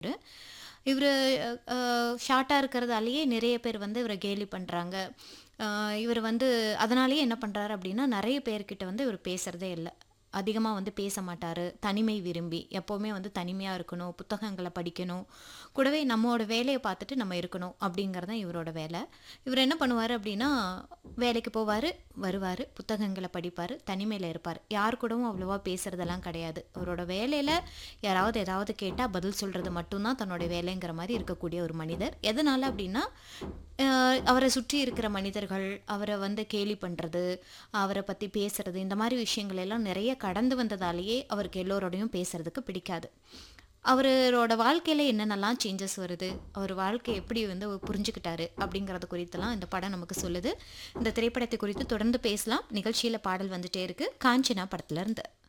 இவரு அ ஷார்ட்டா இருக்கிறதாலேயே நிறைய பேர் வந்து இவர கேலி பண்றாங்க. அ இவரு வந்து அதனாலேயே என்ன பண்றாரு அப்டின்னா, நெறைய பேர்கிட்ட வந்து இவரு பேசுறதே இல்ல. அதிகமா வந்து பேச மாட்டாரு. தனிமை விரும்பி, எப்பவுமே வந்து தனிமையா இருக்கணும், புத்தகங்கள படிக்கணும், கூடவே நம்மோட வேலைய பார்த்துட்டு நம்ம இருக்கணும் அப்டிங்கிறது தான் இவரோட வேல. இவரு என்ன பண்ணுவாரு அப்டின்னா, வேலைக்கு போவாரு, வருவாரு, புத்தகங்கள படிப்பாரு, தனிமையில இருப்பாரு. யார் கூடவும் அவ்வளவா பேசுறதெல்லாம் கிடையாது. அவரோட வேலையில யாராவது ஏதாவது கேட்டா பதில் சொல்றது மட்டும் தான் தன்னோட வேலைங்கிற மாரி இருக்கக்கூடிய ஒரு மனிதர். எதனால அப்டின்னா, அ அவர சுற்றி இருக்கிற மனிதர்கள், அவர வந்து கேலி பண்றது, அவர பத்தி பேசுறது, இந்த மாரி விஷயங்கள் எல்லாம் நெறைய கடந்து வந்ததாலேயே அவருக்கு எல்லோரோடையும் பேசுறதுக்கு பிடிக்காது. அவரோட வாழ்க்கையில என்னென்னலாம் சேஞ்சஸ் வருது, அவர் வாழ்க்கைய எப்படி வந்து புரிஞ்சுக்கிட்டாரு அப்டிங்கிறது குறித்தெல்லாம் இந்த படம் நமக்கு சொல்லுது. இந்த திரைப்படத்தை குறித்து தொடர்ந்து பேசலாம். நிகழ்ச்சியில பாடல் வந்துட்டே இருக்கு. காஞ்சனா படத்துலருந்து.